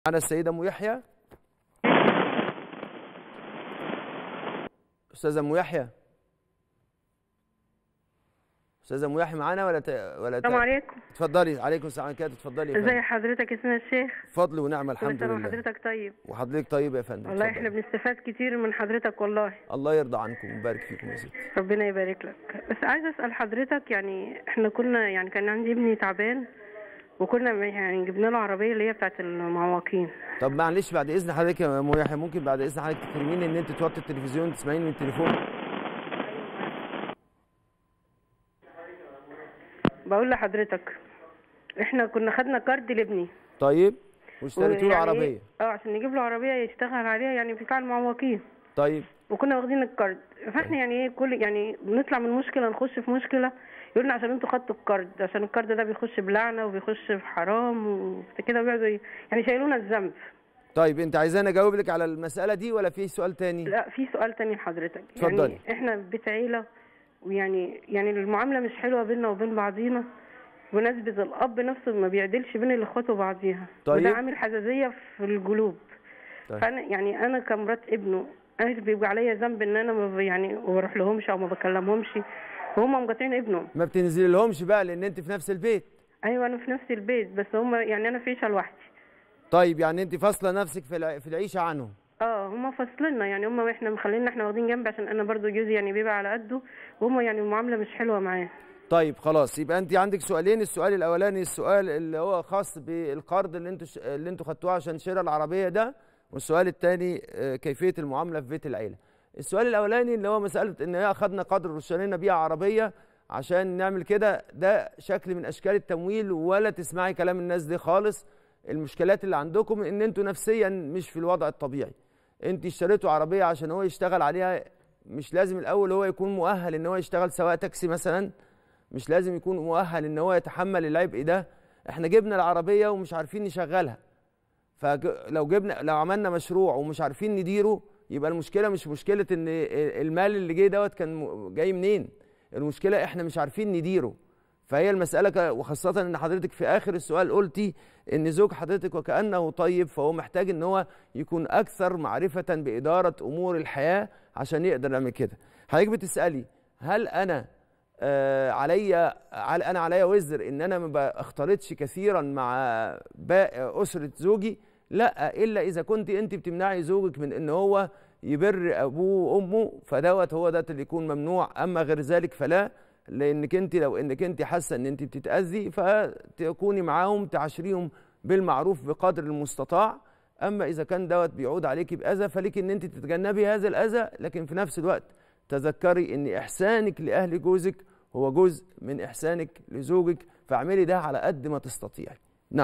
معنا السيدة أم يحيى أستاذة أم يحيى أستاذة أم يحيى معانا ولا ت... ولا ت... السلام عليكم اتفضلي عليكم السلام عليكم اتفضلي يا فندم ازي حضرتك يا سيدنا الشيخ فضل ونعمة كل الحمد سنه لله وحضرتك طيب وحضرتك طيب يا فندم والله اتفضلي. احنا بنستفاد كتير من حضرتك والله الله يرضى عنكم ويبارك فيكم يا ستي ربنا يبارك لك بس عايزه اسال حضرتك يعني احنا كنا يعني كان عندي ابني تعبان وكنا يعني جبنا له عربيه اللي هي بتاعت المعوقين طب معلش بعد اذن حضرتك يا ام يحيى ممكن بعد اذن حضرتك تكرميني ان انت توطي التلفزيون تسمعيني من التليفون بقول لحضرتك احنا كنا خدنا كارد لابني طيب واشتريتوا له ويعني عربيه إيه؟ اه عشان نجيب له عربيه يشتغل عليها يعني بتاع المعوقين طيب وكنا واخدين الكارد فاحنا يعني ايه كل يعني بنطلع من مشكله نخش في مشكله يقول لنا عشان انتوا خدتوا الكارد عشان الكارد ده بيخش بلعنه وبيخش في حرام وكده بيقعدوا ي- يعني شايلونا الذنب طيب انت عايزاني اجاوب لك على المساله دي ولا في سؤال تاني لا في سؤال تاني لحضرتك اتفضلي. يعني احنا بيت عيله ويعني يعني المعامله مش حلوه بيننا وبين بعضينا بمناسبة الأب نفسه ما بيعدلش بين الإخوات وبعضيها طيب. وده عامل حساسية في القلوب طيب. فأنا يعني أنا كمرات ابنه أنا بيبقى عليا ذنب إن أنا ما ب- يعني ما بروح لهمش أو ما بكلمهمش وهم مقاطعين ابنهم ما بتنزلي لهمش بقى لان انت في نفس البيت أيوة أنا في نفس البيت بس هم يعني أنا في عيشة لوحدي طيب يعني انت فاصله نفسك في الع- في العيشه عنهم اه هم فاصلنا يعني هم احنا مخلينا احنا واخدين جنب عشان انا برضو جوزي يعني بيبقى على قده وهم يعني المعامله مش حلوه معاه طيب خلاص يبقى انت عندك سؤالين السؤال الاولاني السؤال اللي هو خاص بالقرض اللي انتوا ش- اللي انتوا خدتوه عشان شراء العربيه ده والسؤال الثاني كيفيه المعامله في بيت العيله السؤال الاولاني اللي هو مساله ان هي اخذنا قدر واشترينا بيها عربيه عشان نعمل كده ده شكل من اشكال التمويل ولا تسمعي كلام الناس دي خالص المشكلات اللي عندكم ان انتوا نفسيا مش في الوضع الطبيعي انت اشتريتوا عربيه عشان هو يشتغل عليها مش لازم الاول هو يكون مؤهل ان هو يشتغل سواق تاكسي مثلا مش لازم يكون مؤهل ان هو يتحمل العبء ده احنا جبنا العربيه ومش عارفين نشغلها فلو جبنا لو عملنا مشروع ومش عارفين نديره يبقى المشكله مش مشكله ان المال اللي جاي دوت كان م- جاي منين المشكله احنا مش عارفين نديره فهي المساله ك- وخاصه ان حضرتك في اخر السؤال قلتي ان زوج حضرتك وكانه طيب فهو محتاج ان هو يكون اكثر معرفه باداره امور الحياه عشان يقدر يعمل كده حضرتك بتسالي هل انا آه، عليا عل- انا عليا وزر ان انا ما بختلطش كثيرا مع باقي اسره زوجي لا الا اذا كنت انت بتمنعي زوجك من ان هو يبر ابوه وامه فدوت هو ده اللي يكون ممنوع اما غير ذلك فلا لانك انت لو انك انت حاسه ان انت بتتاذي فتكوني معاهم تعاشريهم بالمعروف بقدر المستطاع اما اذا كان دوت بيعود عليكي باذى فليك ان انت تتجنبي هذا الاذى لكن في نفس الوقت تذكري ان احسانك لاهل جوزك هو جزء من احسانك لزوجك فاعملي ده على قد ما تستطيعي